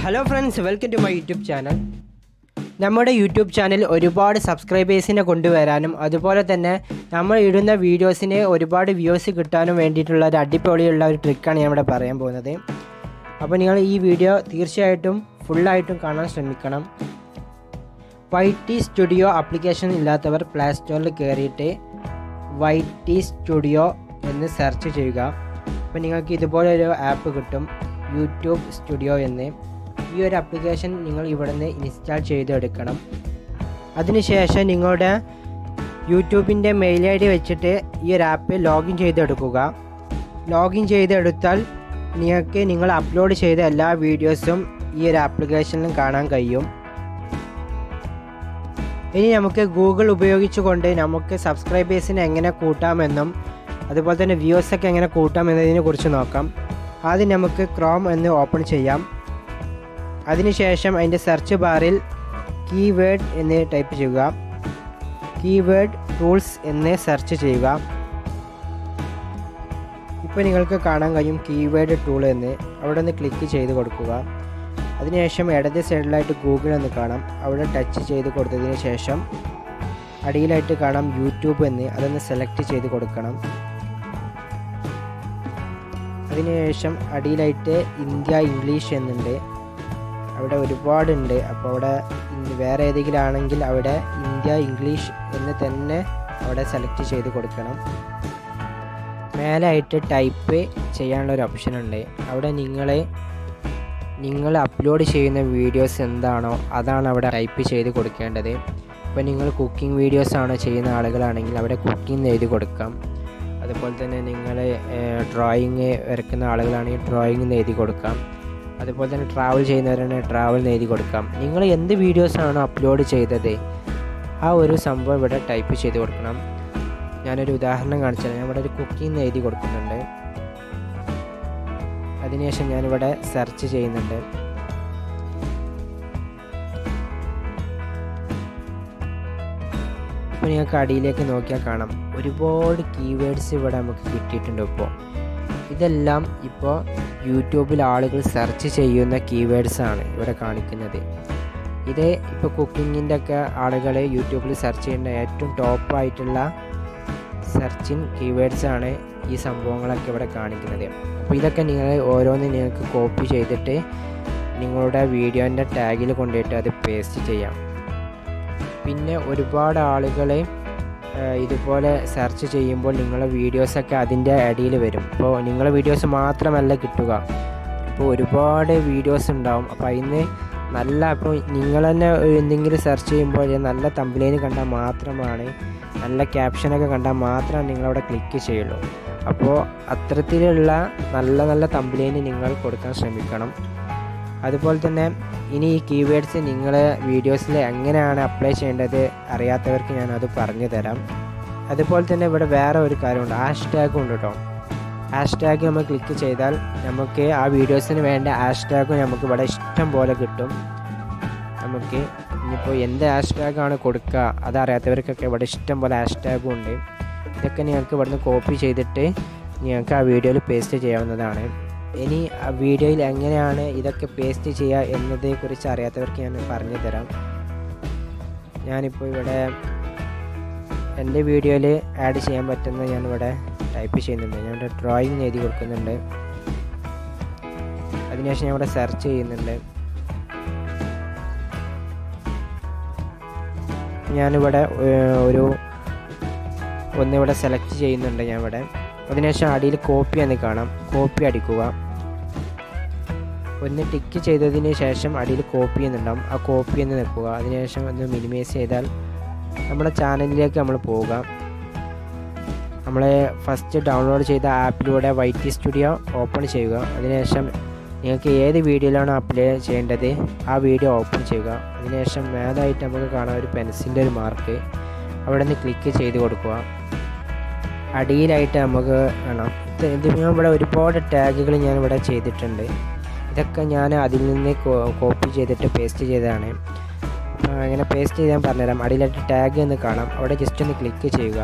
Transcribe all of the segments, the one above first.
hello friends welcome to my YouTube channel നമ്മുടെ YouTube channel ഒരുപാട് സബ്സ്ക്രൈബേഴ്സിനെ കൊണ്ടുവരാനും അതുപോലെ തന്നെ നമ്മൾ ഇടുന്ന വീഡിയോസിന് ഒരുപാട് വ്യൂസ് കിട്ടാനും വേണ്ടിയിട്ടുള്ള ഒരു അടിപൊളിയുള്ള ഒരു ട്രിക്കാണ് ഞാൻ ഇവിടെ പറയാൻ പോകുന്നത് അപ്പോൾ നിങ്ങൾ ഈ വീഡിയോ തീർച്ചയായിട്ടും ഫുള്ളായിട്ടും കാണാൻ ശ്രമിക്കണം വൈ ടി സ്റ്റുഡിയോ ആപ്ലിക്കേഷൻ ഇല്ലാത്തവർ പ്ലേ സ്റ്റോറിൽ കയറിയിട്ട് വൈ ടി സ്റ്റുഡിയോ എന്ന് സെർച്ച് ചെയ്യുക അപ്പോൾ നിങ്ങൾക്ക് ഇതുപോലൊരു ആപ്പ് കിട്ടും യൂട്യൂബ് സ്റ്റുഡിയോ എന്ന് ഈ ഒരു ആപ്ലിക്കേഷൻ നിങ്ങൾ ഇവിടെ നിന്ന് ഇൻസ്റ്റാൾ ചെയ്തെടുക്കണം അതിനുശേഷം നിങ്ങളുടെ യൂട്യൂബിൻ്റെ മെയിൽ ഐ ഡി വെച്ചിട്ട് ഈ ഒരു ആപ്പ് ലോഗിൻ ചെയ്തെടുക്കുക ലോഗിൻ ചെയ്തെടുത്താൽ നിങ്ങൾക്ക് നിങ്ങൾ അപ്ലോഡ് ചെയ്ത എല്ലാ വീഡിയോസും ഈ ഒരു ആപ്ലിക്കേഷനിലും കാണാൻ കഴിയും ഇനി നമുക്ക് ഗൂഗിൾ ഉപയോഗിച്ചുകൊണ്ട് നമുക്ക് സബ്സ്ക്രൈബേഴ്സിനെ എങ്ങനെ കൂട്ടാമെന്നും അതുപോലെ തന്നെ വ്യൂസൊക്കെ എങ്ങനെ കൂട്ടാം എന്നതിനെ കുറിച്ച് നോക്കാം ആദ്യം നമുക്ക് ക്രോം എന്ന് ഓപ്പൺ ചെയ്യാം അതിനുശേഷം അതിൻ്റെ സെർച്ച് ബാറിൽ കീവേഡ് എന്ന് ടൈപ്പ് ചെയ്യുക കീവേഡ് ടൂൾസ് എന്ന് സെർച്ച് ചെയ്യുക ഇപ്പോൾ നിങ്ങൾക്ക് കാണാൻ കഴിയും കീവേഡ് ടൂൾ എന്ന് അവിടെ നിന്ന് ക്ലിക്ക് ചെയ്ത് കൊടുക്കുക അതിനുശേഷം ഇടത് സൈഡിലായിട്ട് ഗൂഗിൾ എന്ന് കാണാം അവിടെ ടച്ച് ചെയ്ത് കൊടുത്തതിന് ശേഷം അടിയിലായിട്ട് കാണാം യൂട്യൂബ് എന്ന് അതൊന്ന് സെലക്ട് ചെയ്ത് കൊടുക്കണം അതിനുശേഷം അടിയിലായിട്ട് ഇന്ത്യ ഇംഗ്ലീഷ് എന്നുണ്ട് അവിടെ ഒരുപാടുണ്ട് അപ്പോൾ അവിടെ ഇൻ- വേറെ ഏതെങ്കിലും ആണെങ്കിൽ അവിടെ ഇന്ത്യ ഇംഗ്ലീഷ് എന്ന് തന്നെ അവിടെ സെലക്ട് ചെയ്ത് കൊടുക്കണം മേലായിട്ട് ടൈപ്പ് ചെയ്യാനുള്ള ഒരു ഓപ്ഷൻ ഉണ്ട് അവിടെ നിങ്ങൾ നിങ്ങൾ അപ്ലോഡ് ചെയ്യുന്ന വീഡിയോസ് എന്താണോ അതാണ് അവിടെ ടൈപ്പ് ചെയ്ത് കൊടുക്കേണ്ടത് ഇപ്പോൾ നിങ്ങൾ കുക്കിംഗ് വീഡിയോസ് ആണോ ചെയ്യുന്ന ആളുകളാണെങ്കിൽ അവിടെ കുക്കിംഗ് എഴുതി കൊടുക്കാം അതുപോലെ തന്നെ നിങ്ങൾ ഡ്രോയിങ് വരയ്ക്കുന്ന ആളുകളാണെങ്കിൽ ഡ്രോയിങ് എന്ന് എഴുതി കൊടുക്കാം അതുപോലെ തന്നെ ട്രാവൽ ചെയ്യുന്നവരാണെങ്കിൽ ട്രാവൽ എന്ന് എഴുതി കൊടുക്കാം നിങ്ങൾ എന്ത് വീഡിയോസാണോ അപ്ലോഡ് ചെയ്തത് ആ ഒരു സംഭവം ഇവിടെ ടൈപ്പ് ചെയ്ത് കൊടുക്കണം ഞാനൊരു ഉദാഹരണം കാണിച്ചാൽ ഞാൻ ഇവിടെ ഒരു കുക്കിംഗ് എന്ന് എഴുതി കൊടുക്കുന്നുണ്ട് അതിനുശേഷം ഞാനിവിടെ സെർച്ച് ചെയ്യുന്നുണ്ട് ഇപ്പോൾ നിങ്ങൾക്ക് അടിയിലേക്ക് നോക്കിയാൽ കാണാം ഒരുപാട് കീവേഡ്സ് ഇവിടെ നമുക്ക് കിട്ടിയിട്ടുണ്ട് ഇപ്പോൾ ഇതെല്ലാം ഇപ്പോൾ യൂട്യൂബിൽ ആളുകൾ സെർച്ച് ചെയ്യുന്ന കീവേഡ്സ് ആണ് ഇവിടെ കാണിക്കുന്നത് ഇത് ഇപ്പോൾ കുക്കിങ്ങിൻ്റെ ഒക്കെ ആളുകൾ യൂട്യൂബിൽ സെർച്ച് ചെയ്യുന്ന ഏറ്റവും ടോപ്പായിട്ടുള്ള സെർച്ചിങ് കീവേഡ്സ് ആണ് ഈ സംഭവങ്ങളൊക്കെ ഇവിടെ കാണിക്കുന്നത് അപ്പോൾ ഇതൊക്കെ നിങ്ങൾ ഓരോന്ന് നിങ്ങൾക്ക് കോപ്പി ചെയ്തിട്ട് നിങ്ങളുടെ വീഡിയോൻ്റെ ടാഗിൽ കൊണ്ടുപോയിട്ട് അത് പേസ്റ്റ് ചെയ്യാം പിന്നെ ഒരുപാട് ആളുകൾ ഇതുപോലെ സെർച്ച് ചെയ്യുമ്പോൾ നിങ്ങളുടെ വീഡിയോസൊക്കെ അതിൻ്റെ അടിയിൽ വരും ഇപ്പോൾ നിങ്ങളുടെ വീഡിയോസ് മാത്രമല്ല കിട്ടുക ഇപ്പോൾ ഒരുപാട് വീഡിയോസ് ഉണ്ടാവും അപ്പോൾ അതിന് നല്ല അപ്പോൾ നിങ്ങൾ തന്നെ എന്തെങ്കിലും സെർച്ച് ചെയ്യുമ്പോൾ നല്ല തമ്പിലേന് കണ്ടാൽ മാത്രമാണ് നല്ല ക്യാപ്ഷനൊക്കെ കണ്ടാൽ മാത്രമാണ് നിങ്ങളവിടെ ക്ലിക്ക് ചെയ്യുള്ളൂ അപ്പോൾ അത്തരത്തിലുള്ള നല്ല നല്ല തമ്പിലേന് നിങ്ങൾ കൊടുക്കാൻ ശ്രമിക്കണം അതുപോലെ തന്നെ ഇനി ഈ കീവേഡ്സ് നിങ്ങളെ വീഡിയോസിൽ എങ്ങനെയാണ് അപ്ലൈ ചെയ്യേണ്ടത് അറിയാത്തവർക്ക് ഞാൻ അത് പറഞ്ഞു തരാം അതുപോലെ തന്നെ ഇവിടെ വേറെ ഒരു കാര്യമുണ്ട് ഹാഷ് ടാഗും ഉണ്ട് കേട്ടോ ഹാഷ് ടാഗ് നമ്മൾ ക്ലിക്ക് ചെയ്താൽ നമുക്ക് ആ വീഡിയോസിന് വേണ്ട ഹാഷ് ടാഗും നമുക്ക് ഇവിടെ ഇഷ്ടം പോലെ കിട്ടും നമുക്ക് ഇനിയിപ്പോൾ എന്ത് ഹാഷ് ടാഗാണ് കൊടുക്കുക അതറിയാത്തവർക്കൊക്കെ ഇവിടെ ഇഷ്ടം പോലെ ഹാഷ് ടാഗും ഉണ്ട് ഇതൊക്കെ നിങ്ങൾക്ക് ഇവിടുന്ന് കോപ്പി ചെയ്തിട്ട് നിങ്ങൾക്ക് ആ വീഡിയോയിൽ പേസ്റ്റ് ചെയ്യാവുന്നതാണ് ഇനി ആ വീഡിയോയിൽ എങ്ങനെയാണ് ഇതൊക്കെ പേസ്റ്റ് ചെയ്യുക എന്നതിനെക്കുറിച്ച് അറിയാത്തവർക്ക് ഞാൻ പറഞ്ഞു തരാം ഞാനിപ്പോൾ ഇവിടെ എൻ്റെ വീഡിയോയിൽ ആഡ് ചെയ്യാൻ പറ്റുന്ന ഞാനിവിടെ ടൈപ്പ് ചെയ്യുന്നുണ്ട് ഞാൻ ഇവിടെ ഡ്രോയിങ് എഴുതി കൊടുക്കുന്നുണ്ട് അതിനുശേഷം ഞാൻ ഇവിടെ സെർച്ച് ചെയ്യുന്നുണ്ട് ഞാനിവിടെ ഏർ, ഒരു ഒന്നിവിടെ സെലക്ട് ചെയ്യുന്നുണ്ട് ഞാൻ ഇവിടെ അതിനുശേഷം അടിയിൽ കോപ്പി എന്ന് കാണാം കോപ്പി അടിക്കുക ഒന്ന് ടിക്ക് ചെയ്തതിന് ശേഷം അടിയിൽ കോപ്പി എന്നുണ്ടാവും ആ കോപ്പി എന്ന് നിൽക്കുക അതിനുശേഷം ഒന്ന് മിനിമൈസ് ചെയ്താൽ നമ്മുടെ ചാനലിലേക്ക് നമ്മൾ പോവുക നമ്മൾ ഫസ്റ്റ് ഡൗൺലോഡ് ചെയ്ത ആപ്പിലൂടെ വൈറ്റി സ്റ്റുഡിയോ ഓപ്പൺ ചെയ്യുക അതിനുശേഷം നിങ്ങൾക്ക് ഏത് വീഡിയോയിലാണോ അപ്ലൈ ചെയ്യേണ്ടത് ആ വീഡിയോ ഓപ്പൺ ചെയ്യുക അതിനുശേഷം മേലായിട്ട് നമുക്ക് കാണാം ഒരു പെൻസിലിൻ്റെ ഒരു മാർക്ക് അവിടെ നിന്ന് ക്ലിക്ക് ചെയ്ത് കൊടുക്കുക അടിയിലായിട്ട് നമുക്ക് കാണാം ഇത് ഇത് ഞാൻ ഇവിടെ ഒരുപാട് ടാഗുകൾ ഞാൻ ഇവിടെ ചെയ്തിട്ടുണ്ട് ഇതൊക്കെ ഞാൻ അതിൽ നിന്ന് കോപ്പി ചെയ്തിട്ട് പേസ്റ്റ് ചെയ്തതാണ് അപ്പോൾ അങ്ങനെ പേസ്റ്റ് ചെയ്യാൻ പറഞ്ഞുതരാം അടിയിലായിട്ട് ടാഗ് എന്ന് കാണാം അവിടെ ജസ്റ്റ് ഒന്ന് ക്ലിക്ക് ചെയ്യുക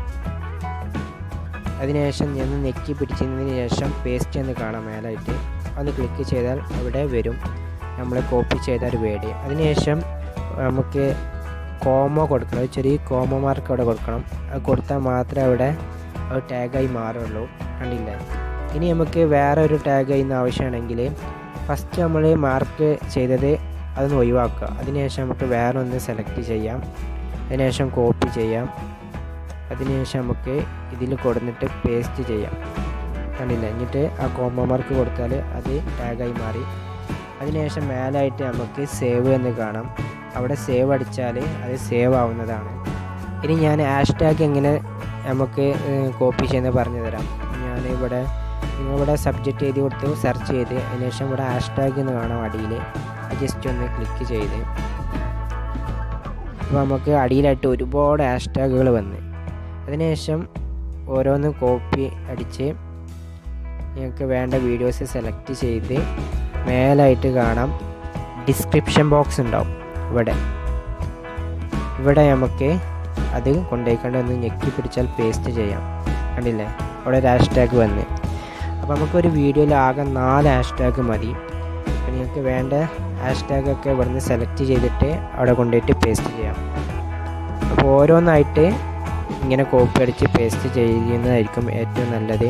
അതിനുശേഷം ഞാൻ നെക്കി പിടിച്ചതിന് ശേഷം പേസ്റ്റ് എന്ന് കാണാം മേലായിട്ട് അത് ക്ലിക്ക് ചെയ്താൽ അവിടെ വരും നമ്മൾ കോപ്പി ചെയ്ത ഒരു വേഡ് അതിനുശേഷം നമുക്ക് കോമോ കൊടുക്കണം ഒരു ചെറിയ കോമോ മാർക്ക് അവിടെ കൊടുക്കണം അത് കൊടുത്താൽ മാത്രമേ അവിടെ അത് ടാഗായി മാറുള്ളൂ കണ്ടില്ലേ ഇനി നമുക്ക് വേറെ ഒരു ടാഗ് ചെയ്യുന്ന ആവശ്യമാണെങ്കിൽ ഫസ്റ്റ് നമ്മൾ മാർക്ക് ചെയ്തത് അതൊന്ന് ഒഴിവാക്കുക അതിനുശേഷം നമുക്ക് വേറെ ഒന്ന് സെലക്ട് ചെയ്യാം അതിനുശേഷം കോപ്പി ചെയ്യാം അതിനുശേഷം നമുക്ക് ഇതിൽ കൊടുത്തിട്ട് പേസ്റ്റ് ചെയ്യാം കണ്ടില്ല എന്നിട്ട് ആ കോമ്പോ മാർക്ക് കൊടുത്താൽ അത് ടാഗായി മാറി അതിനുശേഷം മേലായിട്ട് നമുക്ക് സേവ് എന്ന് കാണാം അവിടെ സേവ് അടിച്ചാൽ അത് സേവ് ആവുന്നതാണ് ഇനി ഞാൻ ഹാഷ് ടാഗ് എങ്ങനെ നമുക്ക് കോപ്പി ചെയ്യുന്നത് പറഞ്ഞു തരാം ഞാൻ ഇവിടെ നിങ്ങളിവിടെ സബ്ജക്റ്റ് എഴുതി കൊടുത്തു സെർച്ച് ചെയ്ത് അതിനുശേഷം ഇവിടെ ഹാഷ് ടാഗ് എന്ന് കാണാം അടിയിൽ അത് ജസ്റ്റ് ഒന്ന് ക്ലിക്ക് ചെയ്ത് അപ്പോൾ നമുക്ക് അടിയിലായിട്ട് ഒരുപാട് ഹാഷ് ടാഗുകൾ വന്ന് അതിനുശേഷം ഓരോന്ന് കോപ്പി അടിച്ച് നിങ്ങൾക്ക് വേണ്ട വീഡിയോസ് സെലക്ട് ചെയ്ത് മേലായിട്ട് കാണാം ഡിസ്ക്രിപ്ഷൻ ബോക്സ് ഉണ്ടാവും ഇവിടെ ഇവിടെ നമുക്ക് അത് കൊണ്ടുപോയിക്കൊണ്ട് ഒന്ന് ഞെക്കി പിടിച്ചാൽ പേസ്റ്റ് ചെയ്യാം കണ്ടില്ലേ അവിടെ ഒരു ഹാഷ് ടാഗ് വന്ന് അപ്പോൾ നമുക്കൊരു വീഡിയോയിൽ ആകെ നാല് ഹാഷ് ടാഗ് മതി അപ്പോൾ നിങ്ങൾക്ക് വേണ്ട ഹാഷ് ടാഗൊക്കെ ഇവിടുന്ന് സെലക്ട് ചെയ്തിട്ട് അവിടെ കൊണ്ടുപോയിട്ട് പേസ്റ്റ് ചെയ്യാം അപ്പോൾ ഓരോന്നായിട്ട് ഇങ്ങനെ കോപ്പി അടിച്ച് പേസ്റ്റ് ചെയ്യുന്നതായിരിക്കും ഏറ്റവും നല്ലത്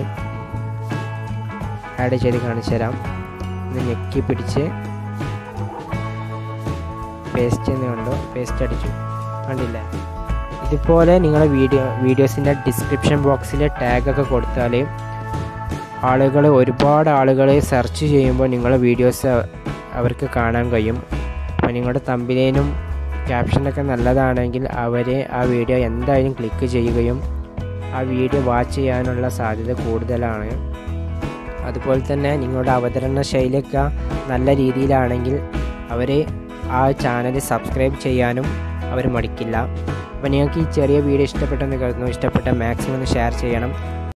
ആഡ് ചെയ്ത് കാണിച്ചു തരാം ഒന്ന് ഞെക്കി പിടിച്ച് പേസ്റ്റ് എന്ന് കണ്ടോ പേസ്റ്റ് അടിച്ചു കണ്ടില്ലേ ഇതുപോലെ നിങ്ങളെ വീഡിയോ വീഡിയോസിൻ്റെ ഡിസ്ക്രിപ്ഷൻ ബോക്സിൽ ടാഗൊക്കെ കൊടുത്താൽ ആളുകൾ ഒരുപാട് ആളുകൾ സെർച്ച് ചെയ്യുമ്പോൾ നിങ്ങളെ വീഡിയോസ് അവർക്ക് കാണാൻ കഴിയും അപ്പോൾ നിങ്ങളുടെ തമ്പിലേനും ക്യാപ്ഷനൊക്കെ നല്ലതാണെങ്കിൽ അവർ ആ വീഡിയോ എന്തായാലും ക്ലിക്ക് ചെയ്യുകയും ആ വീഡിയോ വാച്ച് ചെയ്യാനുള്ള സാധ്യത കൂടുതലാണ് അതുപോലെ തന്നെ നിങ്ങളുടെ അവതരണ ശൈലിയൊക്കെ നല്ല രീതിയിലാണെങ്കിൽ അവർ ആ ചാനൽ സബ്സ്ക്രൈബ് ചെയ്യാനും അവർ മടിക്കില്ല അപ്പോൾ നിങ്ങൾക്ക് ഈ ചെറിയ വീഡിയോ ഇഷ്ടപ്പെട്ടെന്ന് കരുതുന്നു ഇഷ്ടപ്പെട്ട മാക്സിമം ഒന്ന് ഷെയർ ചെയ്യണം